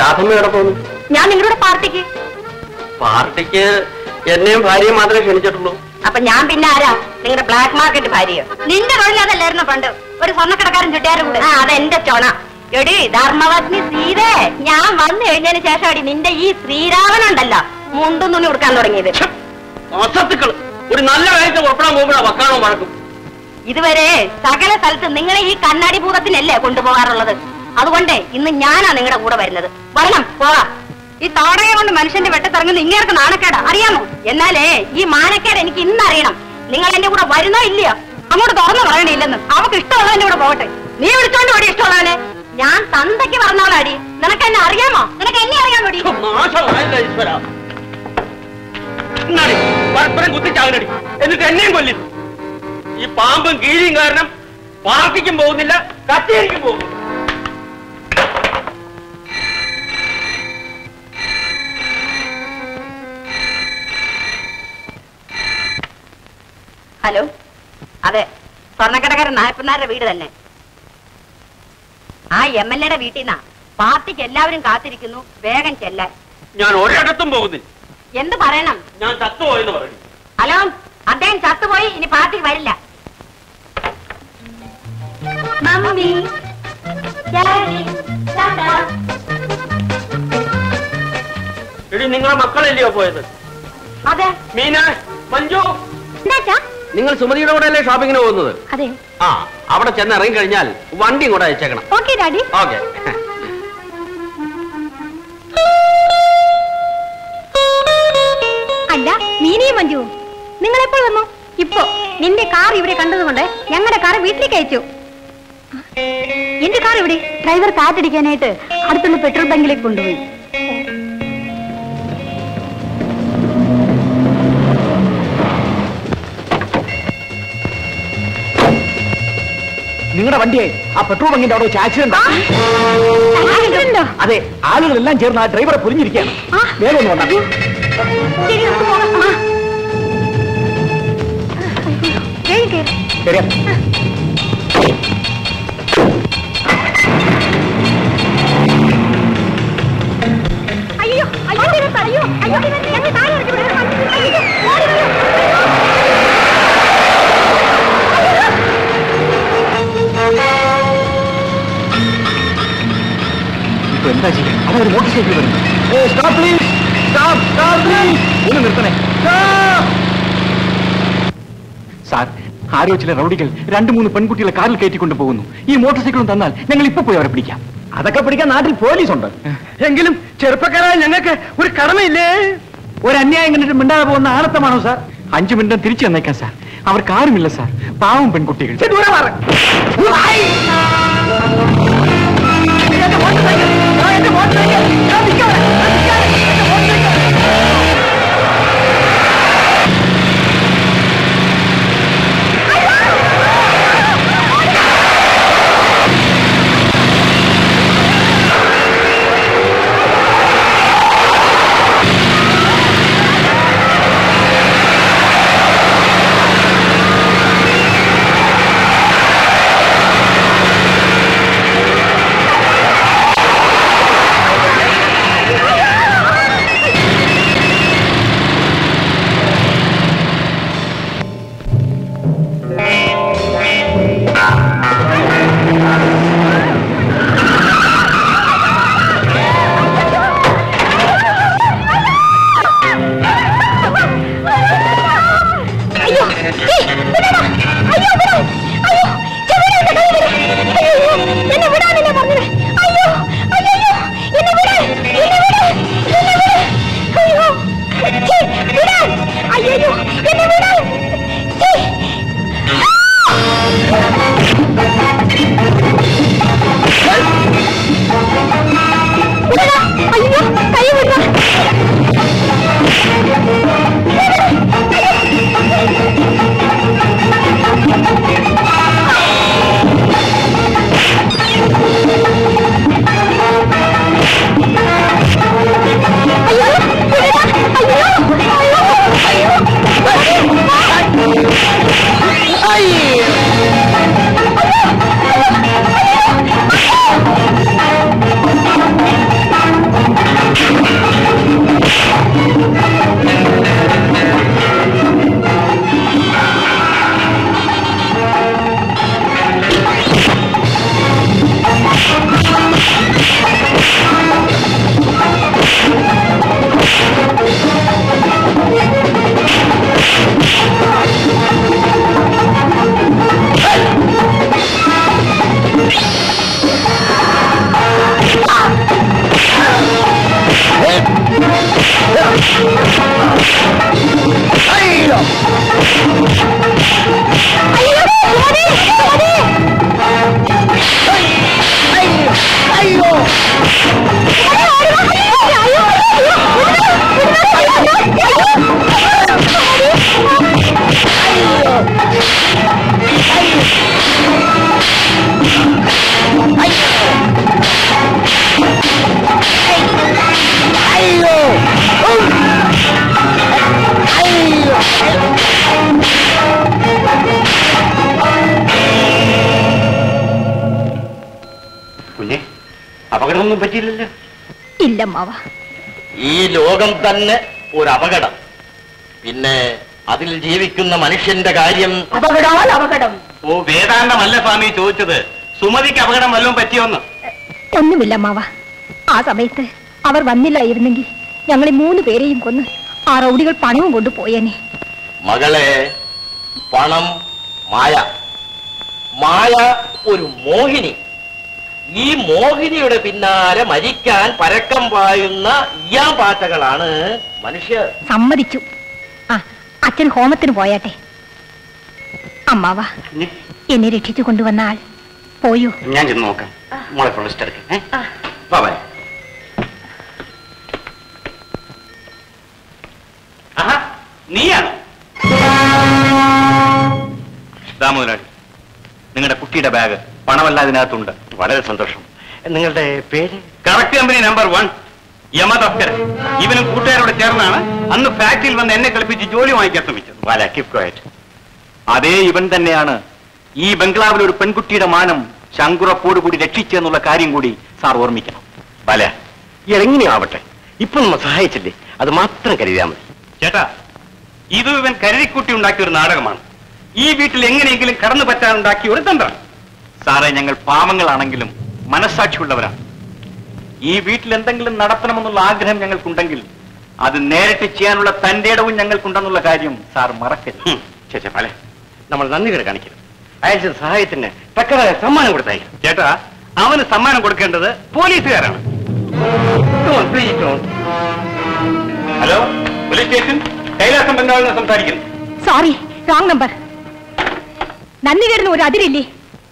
രാധമ്മ എവിടെ പോകുന്നു ഞാൻ നിങ്ങളുടെ പാർട്ടിക്ക് പാർട്ടിക്ക് എന്നെയും ഭാര്യയും മാത്രമേ ക്ഷണിച്ചിട്ടുള്ളൂ അപ്പൊ ഞാൻ പിന്നെ ആരാ നിങ്ങളുടെ ബ്ലാക്ക് മാർക്കറ്റ് ഭാര്യയോ നിന്റെ തൊഴിൽ അതല്ലായിരുന്നു പണ്ട് ഒരു സ്വർണ്ണക്കടക്കാരൻ ചുട്ടിയാരും കൂടെ ആ അതെന്റെ ചൊണ എടി ധർമ്മപത്നി സീതേ ഞാൻ വന്നു കഴിഞ്ഞതിന് ശേഷം അടി നിന്റെ ഈ ശ്രീരാമനുണ്ടല്ലോ മുണ്ടും തുണി കൊടുക്കാൻ തുടങ്ങിയത് അസത്തുക്കൾ ഒരു നല്ല കാര്യത്തെ പുറപ്പെടാൻ പോകുമ്പോഴാ വക്കാണോ വഴക്കും ഇതുവരെ സകല സ്ഥലത്ത് നിങ്ങളെ ഈ കണ്ണാടി ഭൂതത്തിനല്ലേ കൊണ്ടുപോകാറുള്ളത് അതുകൊണ്ട് ഇന്ന് ഞാനാ നിങ്ങളുടെ കൂടെ വരുന്നത് വരണം പോവാ ഈ താടക കൊണ്ട് മനുഷ്യന്റെ വെട്ടത്തിറങ്ങുന്ന ഇങ്ങേർക്ക് നാണക്കേടാ അറിയാമോ എന്നാലേ ഈ മാനക്കേട് എനിക്ക് ഇന്ന് അറിയണം നിങ്ങൾ എന്റെ കൂടെ വരുന്നോ ഇല്ലയോ അങ്ങോട്ട് തുറന്നു പറയണില്ലെന്ന് അവക്ക് ഇഷ്ടമുള്ളവന്റെ കൂടെ പോകട്ടെ നീ വിളിച്ചോണ്ട് ഓടി ഇഷ്ടമുള്ളവനെ ഞാൻ തന്തയ്ക്ക് പറഞ്ഞോളാടി നിനക്ക് എന്നെ അറിയാമോ നിനക്ക് എന്നെ അറിയാൻ വേണ്ടി നാശമായില്ല ഈശ്വര ഇന്നാടി, പരസ്പരം കുത്തിച്ചാകനടി എന്നിട്ട് എന്നെയും കൊല്ലും ഈ പാമ്പും കീരിയും കാരണം പാർട്ടിക്കും പോകുന്നില്ല കച്ചേരിക്കും പോകുന്നു ഹലോ അതെ സ്വർണ്ണക്കടക്കാരൻ നായപ്പനാരുടെ വീട് തന്നെ ആ എം എൽ എയുടെ വീട്ടിൽ നിന്നാ പാർട്ടിക്ക് എല്ലാവരും കാത്തിരിക്കുന്നു വേഗം ചെല്ലാൻ ഞാൻ ഒരിടത്തും പോകുന്നില്ല എന്ത് പറയണം ഞാൻ ചത്തുപോയെന്ന് പറയും ഹലോ അദ്ദേഹം ചത്തുപോയി ഇനി പാർട്ടിക്ക് വരില്ല മമ്മി എടി നിങ്ങളെ മക്കളല്ലയോ പോയത് അതെ മീന മഞ്ജു എന്താച്ചാ നിങ്ങൾ സുമതിയുടെ കൂടെ അല്ലേ ഷോപ്പിങ്ങിന് പോകുന്നത് അതെ ആ അവിടെ ചെന്ന് ഇറങ്ങി കഴിഞ്ഞാൽ വണ്ടി കൂടെ അയച്ചേക്കണം ഓക്കെ ഡാഡി ഓക്കെ അല്ല മീനിയും മഞ്ജുവും നിങ്ങൾ എപ്പോൾ വന്നു ഇപ്പോ നിന്റെ കാർ ഇവിടെ കണ്ടതുകൊണ്ട് ഞങ്ങളുടെ കാർ വീട്ടിലേക്ക് അയച്ചു എന്റെ കാർ ഇവിടെ ഡ്രൈവർ കാറ്റടിക്കാനായിട്ട് അടുത്തുള്ള പെട്രോൾ ബങ്കിലേക്ക് കൊണ്ടുപോയി നിങ്ങളുടെ വണ്ടിയെ ആ പെട്രോൾ ബങ്കിന്റെ അവിടെ വെച്ച് ആക്സിഡന്റ് ആക്സിഡന്റോ? അതെ ആളുകളെല്ലാം ചേർന്ന് ആ ഡ്രൈവറെ പൊരിഞ്ഞിരിക്കുകയാണ് ആ. വേഗം ഒന്ന് വന്നാൽ ശരി, നമുക്ക് പോകാം. ആ. വേഗം കേറ്. ശരിയാ അയ്യോ അയ്യോ ഇതിനകത്ത് അയ്യോ അയ്യോ ഇതിനകത്ത് ഞങ്ങൾ താഴെ ഇറക്കി വിടരുത്. അയ്യോ, ഓടി വരൂ. ഇപ്പൊ എന്താ ചെയ്യാൻ അവിടെ ഒരു മോട്ടോർ സൈക്കിൾ വരുന്നു stop please stop stop please ഒന്ന് നിർത്തണേ സാർ ആരോ ചില റൗഡികൾ രണ്ടു മൂന്ന് പെൺകുട്ടികളെ കാറിൽ കയറ്റിക്കൊണ്ട് പോകുന്നു ഈ മോട്ടോർ സൈക്കിളും തന്നാൽ ഞങ്ങൾ ഇപ്പൊ പോയി അവരെ പിടിക്കാം അതൊക്കെ പിടിക്കാൻ നാട്ടിൽ പോലീസ് ഉണ്ട് എങ്കിലും ചെറുപ്പക്കാരായ ഞങ്ങൾക്ക് ഒരു കടമയില്ലേ ഒരു അന്യായം കണ്ടിട്ട് മിണ്ടാതെ പോകുന്ന ആണത്തമാണോ സാർ അഞ്ചു മിനിറ്റ് തിരിച്ചു തന്നേക്കാം സാർ അവർക്ക് ആരുമില്ല സാർ പാവം പെൺകുട്ടികൾ അയ്യോ ഏയ്, വിടടാ. അയ്യോ വിടാ. അയ്യോ ചെവിടാ എന്റെ കൈ വിട്. അയ്യോ എന്നെ വിടാനല്ലേ പറഞ്ഞത് അയ്യോ അയ്യോ എന്നെ വിട് എന്നെ വിട് എന്നെ വിട് അയ്യോ ഛീ, വിടാൻ അയ്യോ എന്നെ വിടാൻ ഛീ. വിടടാ. അയ്യോ കൈ വിടടാ അയ്യോ വിടടാ. അയ്യോ അയ്യോ അയ്യോ മരണമൊന്നും പറ്റിയില്ലല്ലോ ഇല്ല മാവ ഈ ലോകം തന്നെ ഒരു അപകടം പിന്നെ അതിൽ ജീവിക്കുന്ന മനുഷ്യന്റെ കാര്യം അപകടം അപകടം ഓ വേദാന്തമല്ല സ്വാമി ചോദിച്ചത് സുമതിക്ക് അപകടം വല്ലതും പറ്റിയോന്ന് ഒന്നുമില്ല മാവ ആ സമയത്ത് അവർ വന്നില്ലായിരുന്നെങ്കിൽ ഞങ്ങളെ മൂന്ന് പേരെയും കൊന്ന് ആ റൗഡികൾ പണവും കൊണ്ട് പോയേനെ മകളെ പണം മായ മായ ഒരു മോഹിനി ഈ മോഹിനിയുടെ പിന്നാലെ മരിക്കാൻ പരക്കം പായുന്ന ഇയാം പാറ്റകളാണ് മനുഷ്യർ സമ്മതിച്ചു ആ അച്ഛൻ ഹോമത്തിന് പോയാട്ടെ അമ്മാവ എന്നെ രക്ഷിച്ചു കൊണ്ടുവന്ന ആൾ പോയോ ഞാൻ ചെന്ന് നോക്കാം മോളെ പ്രൊളിസ്റ്റ് എടുക്കേ ബാബാ ആഹാ നീയാണോ ദാമോദരാളി നിങ്ങളുടെ കുട്ടിയുടെ ബാഗ് പണമല്ല അതിനകത്തുണ്ട് വളരെ സന്തോഷം നിങ്ങളുടെ പേര് കറക്റ്റ് കമ്പനി നമ്പർ വൺ യമതസ്കരൻ ഇവനും കൂട്ടുകാരോട് ചേർന്നാണ് അന്ന് ഫാക്ടറിയിൽ വന്ന് എന്നെ കളിപ്പിച്ച് ജോലി വാങ്ങിക്കാൻ ശ്രമിച്ചത് വാല കീപ് ക്വയറ്റ് അതേ ഇവൻ തന്നെയാണ് ഈ ബംഗ്ലാവിൽ ഒരു പെൺകുട്ടിയുടെ മാനം ശങ്കുറപ്പോട് കൂടി രക്ഷിച്ചെന്നുള്ള കാര്യം കൂടി സാർ ഓർമ്മിക്കണം പല എങ്ങനെയാവട്ടെ ഇപ്പൊ നമ്മ സഹായിച്ചില്ലേ അത് മാത്രം കരുതിയാൽ മതി ചേട്ടാ ഇത് ഇവൻ കരുതിക്കുട്ടി ഉണ്ടാക്കിയ ഒരു നാടകമാണ് ഈ വീട്ടിൽ എങ്ങനെയെങ്കിലും കടന്നു പറ്റാൻ ഉണ്ടാക്കിയ ഒരു തന്ത്രം സാറേ ഞങ്ങൾ പാവങ്ങളാണെങ്കിലും മനസ്സാക്ഷിയുള്ളവരാണ് ഈ വീട്ടിൽ എന്തെങ്കിലും നടത്തണമെന്നുള്ള ആഗ്രഹം ഞങ്ങൾക്കുണ്ടെങ്കിൽ അത് നേരിട്ട് ചെയ്യാനുള്ള തന്റെ ഇടവും ഞങ്ങൾക്കുണ്ടെന്നുള്ള കാര്യം സാർ മറക്കരുത് ചേച്ചാ പല നമ്മൾ നന്ദി കട കാണിക്കരുത് അയച്ച സഹായത്തിന് തക്കതായ സമ്മാനം കൊടുത്തായി ചേട്ടാ അവന് സമ്മാനം കൊടുക്കേണ്ടത് പോലീസുകാരാണ് ഹലോ പോലീസ് സ്റ്റേഷൻ കൈലാസം ബംഗാളിൽ നിന്ന് സംസാരിക്കുന്നു സോറി റോങ് നമ്പർ നന്ദി വരുന്ന ഒരു അതിരില്ലേ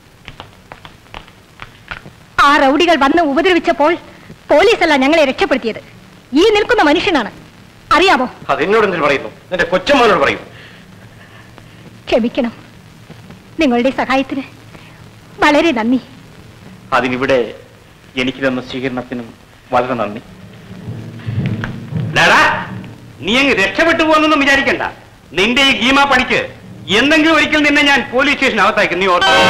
ആ റൗഡികൾ വന്ന് ഉപദ്രവിച്ചപ്പോൾ പോലീസല്ല ഞങ്ങളെ രക്ഷപ്പെടുത്തിയത് ഈ നിൽക്കുന്ന മനുഷ്യനാണ് അറിയാമോ അത് എന്നോട് എന്തിനു പറയുന്നു എന്റെ കൊച്ചമ്മനോട് പറയും ക്ഷമിക്കണം നിങ്ങളുടെ സഹായത്തിന് വളരെ നന്ദി അതിനിവിടെ എനിക്ക് തന്ന സ്വീകരണത്തിനും വളരെ നന്ദി ഡാടാ നീ അങ്ങ് രക്ഷപ്പെട്ടു പോകുന്നൊന്നും വിചാരിക്കണ്ട നിന്റെ ഈ ഗീമ പണിക്ക് എന്തെങ്കിലും ഒരിക്കൽ നിന്നെ ഞാൻ പോലീസ് സ്റ്റേഷൻ അകത്തായിരിക്കും നീ ഓർത്ത്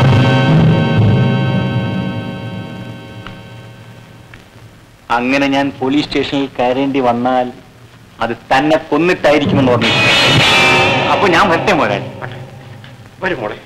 അങ്ങനെ ഞാൻ പോലീസ് സ്റ്റേഷനിൽ കയറേണ്ടി വന്നാൽ അത് തന്നെ കൊന്നിട്ടായിരിക്കുമെന്ന് ഓർമ്മിച്ചു അപ്പൊ ഞാൻ വരട്ടെ മോരാൻ വരും മോളെ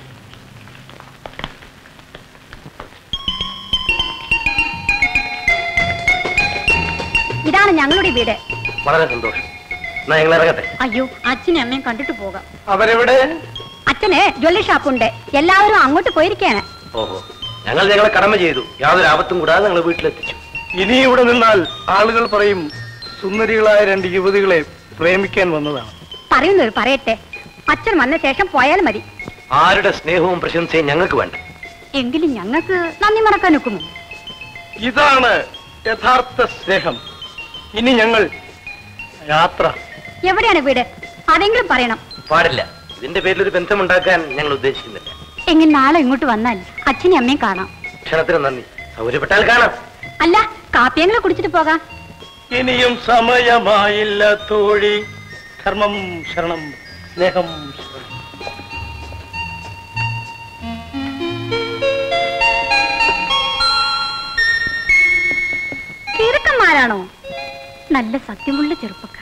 ഇതാണ് ഞങ്ങളുടെ വീട് വളരെ സന്തോഷം എന്നാ ഞങ്ങൾ ഇറങ്ങട്ടെ അയ്യോ അച്ഛനും അമ്മയും കണ്ടിട്ട് പോകാം അവരെവിടെ അച്ഛന് ജ്വല്ലറി ഷാപ്പുണ്ട് എല്ലാവരും അങ്ങോട്ട് പോയിരിക്കാണ് ഓഹോ ഞങ്ങൾ ഞങ്ങളെ കടമ ചെയ്തു യാതൊരു ആപത്തും കൂടാതെ ഞങ്ങൾ വീട്ടിലെത്തിച്ചു ഇനി ഇവിടെ നിന്നാൽ ആളുകൾ പറയും സുന്ദരികളായ രണ്ട് യുവതികളെ പ്രേമിക്കാൻ വന്നതാണ് പറയുന്നവർ പറയട്ടെ അച്ഛൻ വന്ന ശേഷം പോയാൽ മതി ആരുടെ സ്നേഹവും പ്രശംസയും ഞങ്ങൾക്ക് വേണ്ട എങ്കിലും ഞങ്ങൾക്ക് നന്ദി മറക്കാൻ ഒക്കുമോ ഇതാണ് യഥാർത്ഥ സ്നേഹം ഇനി ഞങ്ങൾ യാത്ര എവിടെയാണ് വീട് അതെങ്കിലും പറയണം പാടില്ല ഇതിന്റെ പേരിൽ ഒരു ബന്ധമുണ്ടാക്കാൻ ഞങ്ങൾ ഉദ്ദേശിക്കുന്നില്ല എങ്കിൽ നാളെ ഇങ്ങോട്ട് വന്നാൽ അച്ഛനും അമ്മയും കാണാം ക്ഷണത്തിന് നന്ദി സൗകര്യപ്പെട്ടാൽ കാണാം അല്ല കാപ്പിയെങ്കിലും കുടിച്ചിട്ട് പോകാം ഇനിയും സമയമായില്ല തോഴി ധർമ്മം ശരണം സ്നേഹം ശരണം ചെറുക്കന്മാരാണോ നല്ല സത്യമുള്ള ചെറുപ്പക്കാർ